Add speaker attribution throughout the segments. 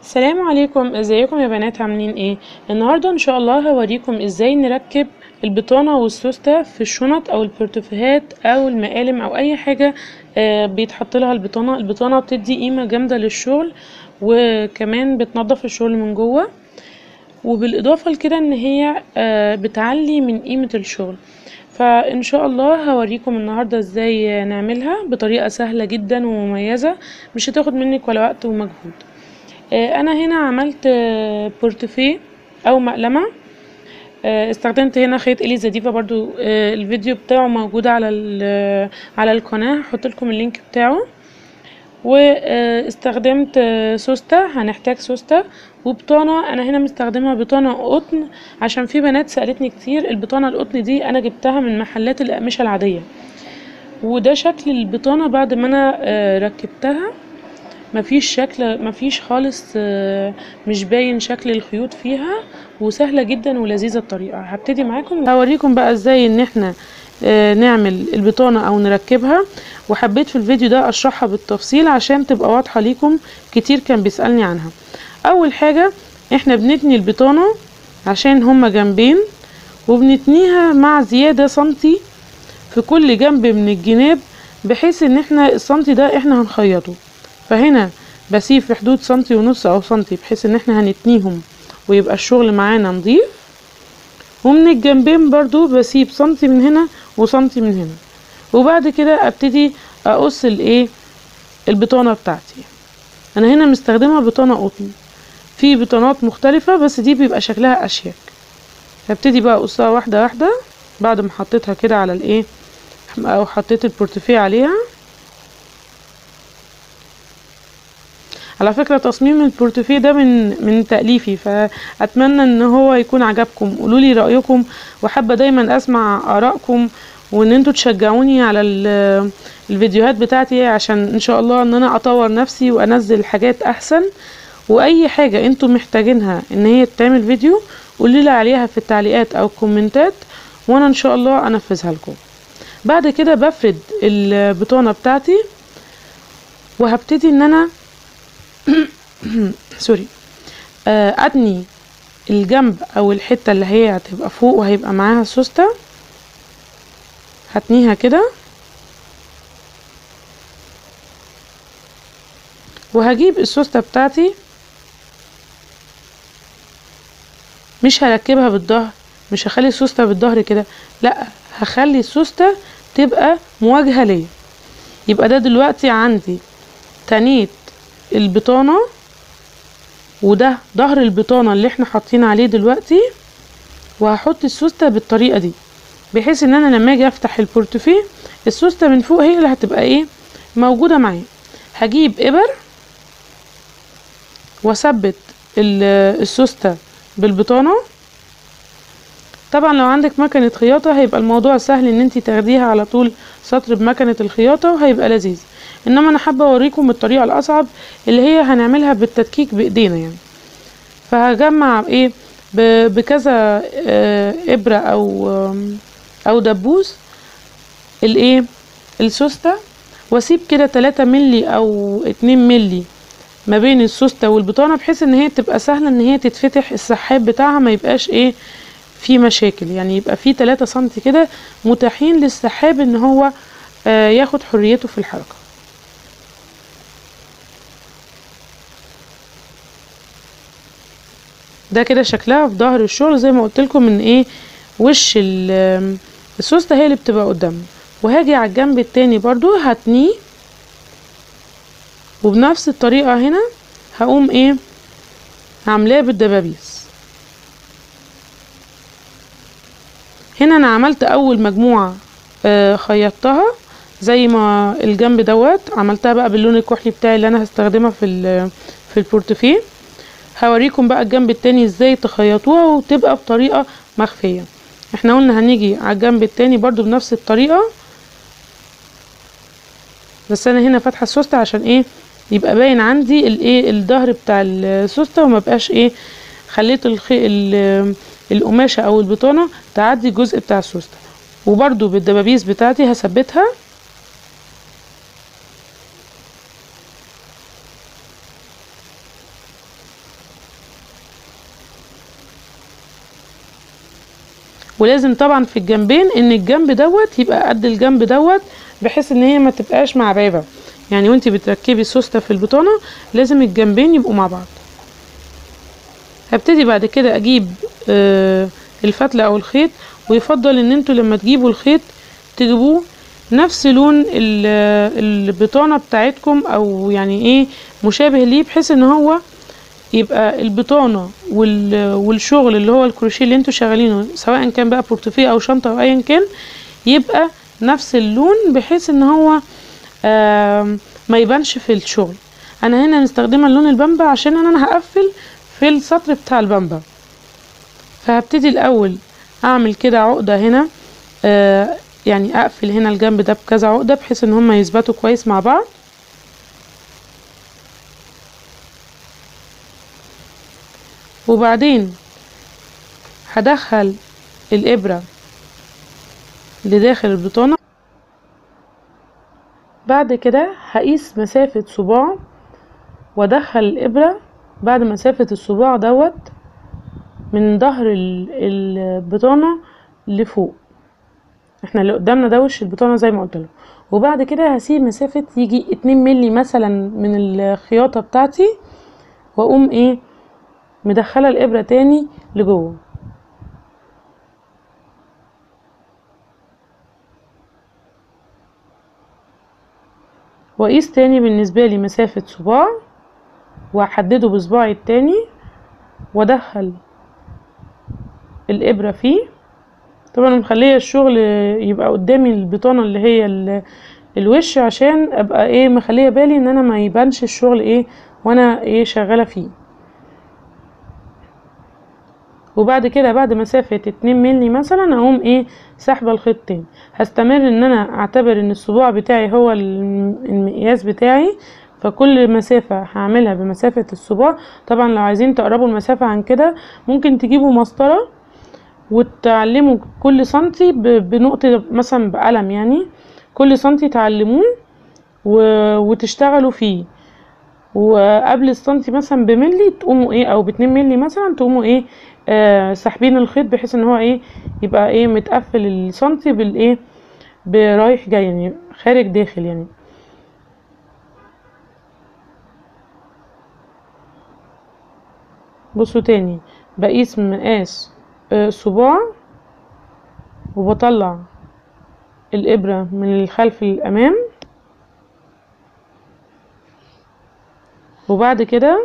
Speaker 1: السلام عليكم ازيكم يا بنات عاملين ايه النهارده ان شاء الله هوريكم ازاي نركب البطانه والسوسته في الشنط او البورتفوهات او المقالم او اي حاجه آه، بيتحط لها البطانه البطانه بتدي قيمه جامده للشغل وكمان بتنظف الشغل من جوه وبالاضافه لكده ان هي آه، بتعلي من قيمه الشغل فان شاء الله هوريكم النهارده ازاي نعملها بطريقه سهله جدا ومميزه مش هتاخد منك ولا وقت ومجهود آه، انا هنا عملت آه، بورتفيه او مقلمه آه، استخدمت هنا خيط اليزا ديفا برضو آه، الفيديو بتاعه موجود على ال- على القناه هحط لكم اللينك بتاعه واستخدمت آه، سوسته هنحتاج سوسته وبطانه انا هنا مستخدمه بطانه قطن عشان في بنات سالتني كتير البطانه القطن دي انا جبتها من محلات الاقمشه العاديه وده شكل البطانه بعد ما انا آه، ركبتها مفيش شكل مفيش خالص آه، مش باين شكل الخيوط فيها وسهله جدا ولذيذه الطريقه هبتدي معاكم هوريكم بقى ازاي ان احنا آه، نعمل البطانه او نركبها وحبيت في الفيديو ده اشرحها بالتفصيل عشان تبقى واضحه ليكم كتير كان بيسالني عنها اول حاجه احنا بنتني البطانه عشان هما جنبين وبنتنيها مع زياده سنتي في كل جنب من الجناب بحيث ان احنا السنتي ده احنا هنخيطه فهنا بسيب في حدود سنتي ونص او سنتي بحيث ان احنا هنتنيهم ويبقى الشغل معانا نظيف ومن الجنبين برضو بسيب سنتي من هنا وسنتي من هنا وبعد كده ابتدي اقص الايه البطانه بتاعتي انا هنا مستخدمه بطانه قطن في بطانات مختلفه بس دي بيبقى شكلها اشيك هبتدي بقى اقصها واحده واحده بعد ما حطيتها كده على الايه او حطيت البورتفيه عليها على فكرة تصميم البورتفيه ده من من تأليفي فأتمنى ان هو يكون عجبكم قولوا لي رأيكم وحابة دايما اسمع آرائكم وان انتوا تشجعوني على ال- الفيديوهات بتاعتي عشان ان شاء الله ان انا اطور نفسي وانزل حاجات احسن واي حاجة انتوا محتاجينها ان هي تتعمل فيديو قولوا لي عليها في التعليقات او الكومنتات وانا ان شاء الله انفذها لكم بعد كده بفرد البطانة بتاعتي وهبتدي ان انا سوري آه، اتني الجنب او الحته اللي هي هتبقى فوق وهيبقى معاها سوسته هتنيها كده وهجيب السوسته بتاعتي مش هركبها بالظهر مش هخلي السوسته بالظهر كده لا هخلي السوسته تبقى مواجهه ليا يبقى ده دلوقتي عندي تنيت البطانة وده ظهر البطانة اللي احنا حاطين عليه دلوقتي وهحط السوستة بالطريقة دي بحيث ان انا لما اجي افتح البورتفيه السوستة من فوق هي اللي هتبقى ايه موجودة معايا هجيب ابر واثبت ال- السوستة بالبطانة طبعا لو عندك مكنة خياطة هيبقى الموضوع سهل ان انتي تاخديها على طول سطر بمكنة الخياطة وهيبقى لذيذ انما انا حابة اوريكم الطريقة الاصعب اللي هي هنعملها بالتدكيك بايدينا يعني فهجمع ايه ب- بكذا آه، ابرة او آم، او دبوس الايه السوستة واسيب كده 3 ملي او 2 ملي ما بين السوستة والبطانة بحيث ان هي تبقى سهلة ان هي تتفتح السحاب بتاعها ما يبقاش ايه في مشاكل يعني يبقى في 3 سنتي كده متاحين للسحاب ان هو آه، ياخد حريته في الحركة ده كده شكلها في ظهر الشغل زي ما قلت لكم ان ايه وش ال- السوسته هي اللي بتبقى قدامنا وهاجي على الجنب التاني برضو هتنيه وبنفس الطريقة هنا هقوم ايه عاملاه بالدبابيس هنا انا عملت اول مجموعة آه خيطتها زي ما الجنب دوت عملتها بقى باللون الكحلي بتاعي اللي انا هستخدمها في ال- في البورتفيه هوريكم بقى الجنب التاني ازاي تخيطوها وتبقى بطريقة مخفية احنا قلنا هنيجي على الجنب التاني برضو بنفس الطريقة بس انا هنا فاتحة السوستة عشان ايه يبقى باين عندي الايه الظهر بتاع السوستة وما بقاش ايه خليت الخي ال- القماشة او البطانة تعدي الجزء بتاع السوستة وبرضو بالدبابيس بتاعتي هثبتها ولازم طبعا في الجنبين ان الجنب دوت يبقى قد الجنب دوت بحيث ان هي ما تبقاش معبابه يعني وانتي بتركبي السوسته في البطانه لازم الجنبين يبقوا مع بعض هبتدي بعد كده اجيب آه الفتله او الخيط ويفضل ان انتوا لما تجيبوا الخيط تجيبوه نفس لون البطانه بتاعتكم او يعني ايه مشابه ليه بحيث ان هو يبقى البطانه والشغل اللي هو الكروشيه اللي انتوا شغالينه سواء كان بقى بورتفيه او شنطه او ايا كان يبقى نفس اللون بحيث ان هو ما يبانش في الشغل انا هنا مستخدمه اللون البامبا عشان انا هقفل في السطر بتاع البامبا فهبتدي الاول اعمل كده عقده هنا آه يعني اقفل هنا الجنب ده بكذا عقده بحيث ان هما يثبتوا كويس مع بعض وبعدين هدخل الابره لداخل البطانه بعد كده هقيس مسافه صباع وادخل الابره بعد مسافه الصباع دوت من ظهر البطانه لفوق احنا اللي قدامنا ده وش البطانه زي ما قلت له وبعد كده هسيب مسافه يجي اتنين ملي مثلا من الخياطه بتاعتي واقوم ايه مدخله الابره تاني لجوه واقيس تاني بالنسبه لي مسافه صباع واحدده بصباعي التاني وادخل الابره فيه طبعا مخليه الشغل يبقى قدامي البطانه اللي هي الوش عشان ابقى ايه مخليه بالي ان انا ما يبانش الشغل ايه وانا ايه شغاله فيه وبعد كده بعد مسافة اتنين ملي مثلا اقوم ايه سحبة الخيط تاني هستمر ان انا اعتبر ان الصباع بتاعي هو المقياس بتاعي فكل مسافة هعملها بمسافة الصباع طبعا لو عايزين تقربوا المسافة عن كده ممكن تجيبوا مسطرة وتعلموا كل سنتي بنقطة مثلا بقلم يعني كل سنتي تعلموه وتشتغلوا فيه وقبل السنتي مثلا بملي تقوموا ايه او باتنين ملي مثلا تقوموا ايه آه ساحبين الخيط بحيث ان هو ايه يبقى ايه متقفل السنتي بالايه برايح جاي يعني خارج داخل يعني بصوا تاني بقيس مقاس آه صباع وبطلع الإبرة من الخلف للأمام وبعد كده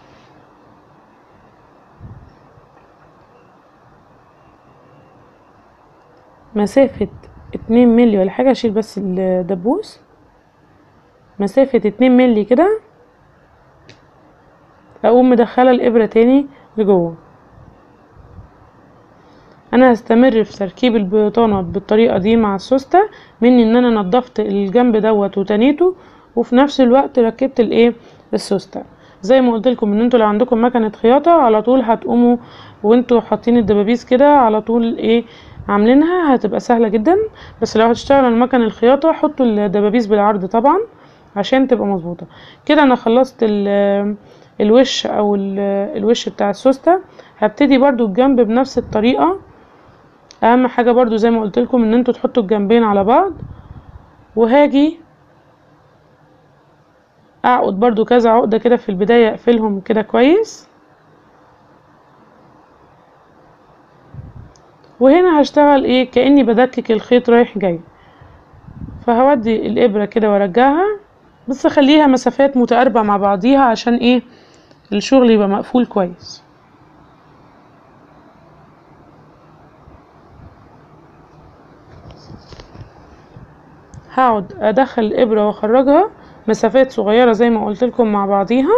Speaker 1: مسافة اتنين ملي ولا حاجة اشيل بس الدبوس مسافة اتنين ملي كده اقوم مدخلة الابرة تاني لجوه انا هستمر في تركيب البطانة بالطريقة دي مع السوستة من ان انا نضفت الجنب دوت وتنيته وفي نفس الوقت ركبت الايه السوستة زي ما قلت لكم ان انتوا لو عندكم مكنه خياطه على طول هتقوموا وانتوا حاطين الدبابيس كده على طول ايه عاملينها هتبقى سهله جدا بس لو هتشتغلوا على مكن الخياطه حطوا الدبابيس بالعرض طبعا عشان تبقى مظبوطه كده انا خلصت الوش او الوش بتاع السوسته هبتدي برضو الجنب بنفس الطريقه اهم حاجه برضو زي ما قلت لكم ان انتوا تحطوا الجنبين على بعض وهاجي اعقد برضو كذا عقدة كده في البداية اقفلهم كده كويس وهنا هشتغل ايه كأني بدكك الخيط رايح جاي فهودي الابرة كده وارجعها بس اخليها مسافات متقاربة مع بعضيها عشان ايه الشغل يبقى مقفول كويس هقعد ادخل الابرة واخرجها مسافات صغيرة زي ما قلت لكم مع بعضيها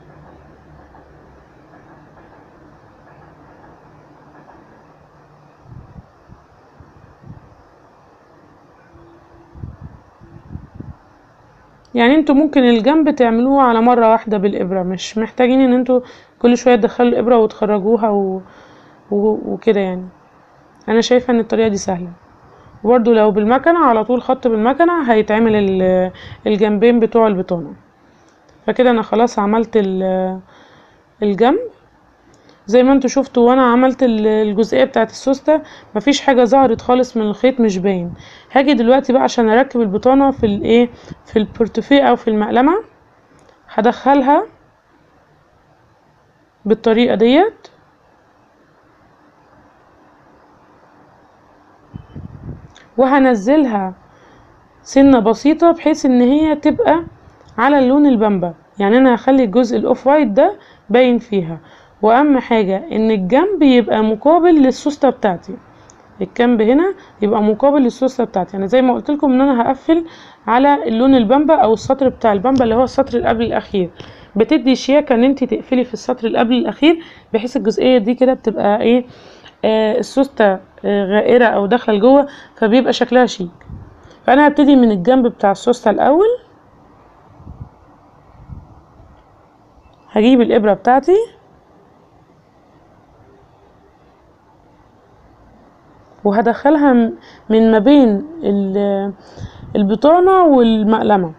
Speaker 1: يعني انتوا ممكن الجنب تعملوه على مرة واحدة بالإبرة مش محتاجين ان انتوا كل شوية تدخلوا الإبرة وتخرجوها و... و... وكده يعني انا شايفة ان الطريقة دي سهلة وبرده لو بالمكنة على طول خط بالمكنة هيتعمل الجنبين بتوع البطانة فكده انا خلاص عملت الجنب زي ما انتوا شفتوا وانا عملت ال- الجزئيه بتاعت السوسته مفيش حاجه ظهرت خالص من الخيط مش باين هاجي دلوقتي بقى عشان اركب البطانه في الايه في البورتوفيه او في المقلمه هدخلها بالطريقه ديت وهنزلها سنة بسيطة بحيث ان هي تبقى على اللون البامبا يعني انا هخلي الجزء الاوف وايت ده باين فيها واهم حاجة ان الجنب يبقى مقابل للسوستة بتاعتي الجنب هنا يبقى مقابل للسوستة بتاعتي يعني زي ما قلت لكم ان انا هقفل على اللون البامبا او السطر بتاع البامبا اللي هو السطر اللي قبل الاخير بتدي شياكة ان انت تقفلي في السطر اللي قبل الاخير بحيث الجزئية دي كده بتبقى ايه آه السوستة آه غائرة او داخلة لجوه فبيبقى شكلها شيك فانا هبتدي من الجنب بتاع السوستة الاول هجيب الابرة بتاعتي وهدخلها م- من ما بين ال- البطانة والمقلمة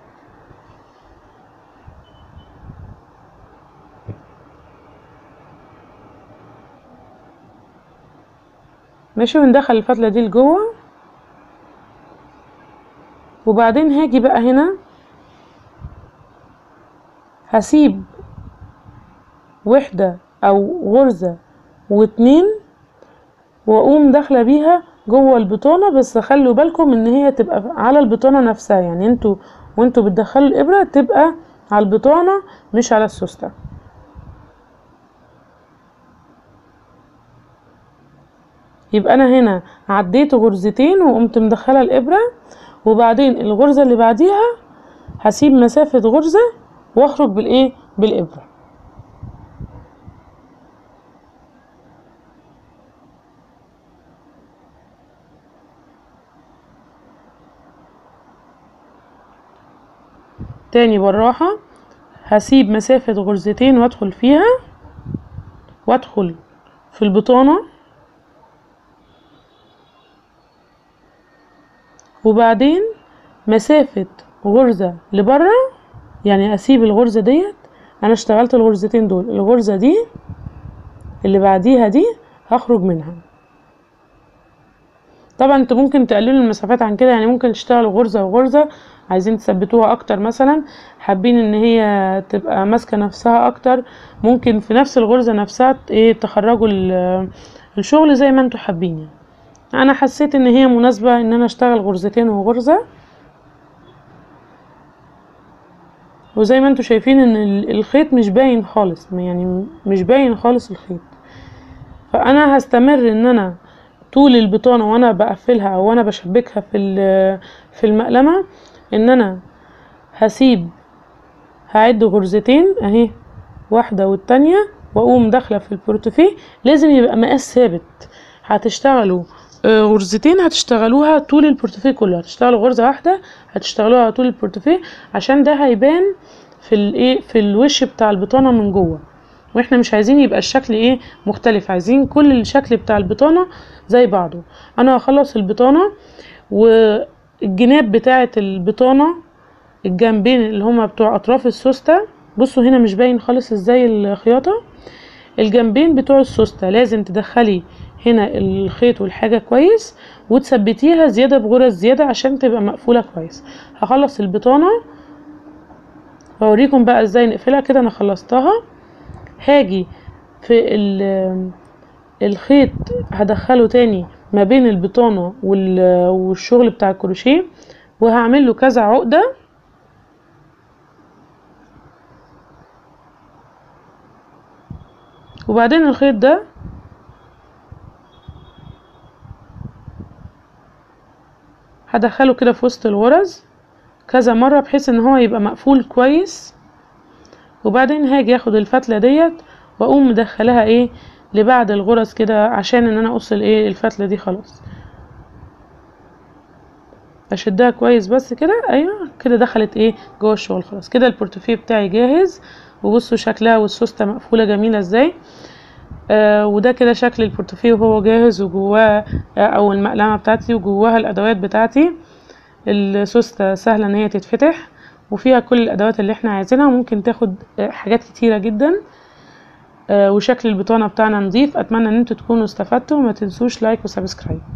Speaker 1: ماشي وندخل الفتلة دي لجوه وبعدين هاجي بقى هنا هسيب وحدة او غرزة واتنين واقوم داخله بيها جوه البطانه بس خلوا بالكم ان هي تبقى على البطانه نفسها يعني انتوا وانتوا بتدخلوا الابره تبقى على البطانه مش على السوسته يبقى انا هنا عديت غرزتين وقمت مدخله الابره وبعدين الغرزه اللي بعديها هسيب مسافه غرزه واخرج بالايه بالابره تاني بالراحة هسيب مسافة غرزتين وادخل فيها وادخل في البطانة وبعدين مسافة غرزة لبره يعني اسيب الغرزة ديت انا اشتغلت الغرزتين دول الغرزة دي اللي بعديها دي هخرج منها طبعا انتوا ممكن تقللوا المسافات عن كده يعني ممكن تشتغلوا غرزة وغرزة عايزين تثبتوها اكتر مثلا حابين ان هي تبقى ماسكة نفسها اكتر ممكن في نفس الغرزة نفسها ت- ايه تخرجوا ال- الشغل زي ما انتوا حابين يعني انا حسيت ان هي مناسبة ان انا اشتغل غرزتين وغرزة وزي ما انتوا شايفين ان ال- الخيط مش باين خالص يعني مش باين خالص الخيط فانا هستمر ان انا طول البطانة وانا بقفلها او وانا بشبكها في ال- في المقلمة ان انا هسيب هعد غرزتين اهي واحدة والتانية واقوم داخلة في البورتوفيه لازم يبقى مقاس ثابت هتشتغلوا آه، غرزتين هتشتغلوها طول البورتوفيه كله هتشتغلوا غرزة واحدة هتشتغلوها طول البورتوفيه عشان ده هيبان في الايه في الوش بتاع البطانة من جوه واحنا مش عايزين يبقى الشكل ايه مختلف عايزين كل الشكل بتاع البطانة زي بعضه انا هخلص البطانة والجناب بتاعة البطانة الجنبين اللي هما بتوع اطراف السوستة بصوا هنا مش باين خالص ازاي الخياطة الجنبين بتوع السوستة لازم تدخلي هنا الخيط والحاجة كويس وتثبتيها زيادة بغرز زيادة عشان تبقى مقفولة كويس هخلص البطانة هوريكم بقى ازاي نقفلها كده انا خلصتها هاجي في ال- الخيط هدخله تاني ما بين البطانة وال- والشغل بتاع الكروشيه وهعمل له كذا عقدة وبعدين الخيط ده هدخله كده في وسط الغرز كذا مرة بحيث ان هو يبقى مقفول كويس وبعدين هاجي اخد الفتلة ديت واقوم مدخلها ايه لبعد الغرز كده عشان ان انا اقص الايه الفتلة دي خلاص اشدها كويس بس كده ايوه كده دخلت ايه جوه الشغل خلاص كده البورتوفيه بتاعي جاهز وبصوا شكلها والسوستة مقفولة جميلة ازاي آه وده كده شكل البورتوفيه وهو جاهز وجواه آه او المقلمة بتاعتي وجواها الادوات بتاعتي السوستة سهلة ان هي تتفتح وفيها كل الادوات اللي احنا عايزينها وممكن تاخد آه، حاجات كتيرة جدا آه، وشكل البطانة بتاعنا نظيف اتمنى ان انتوا تكونوا استفدتوا وما تنسوش لايك وسبسكرايب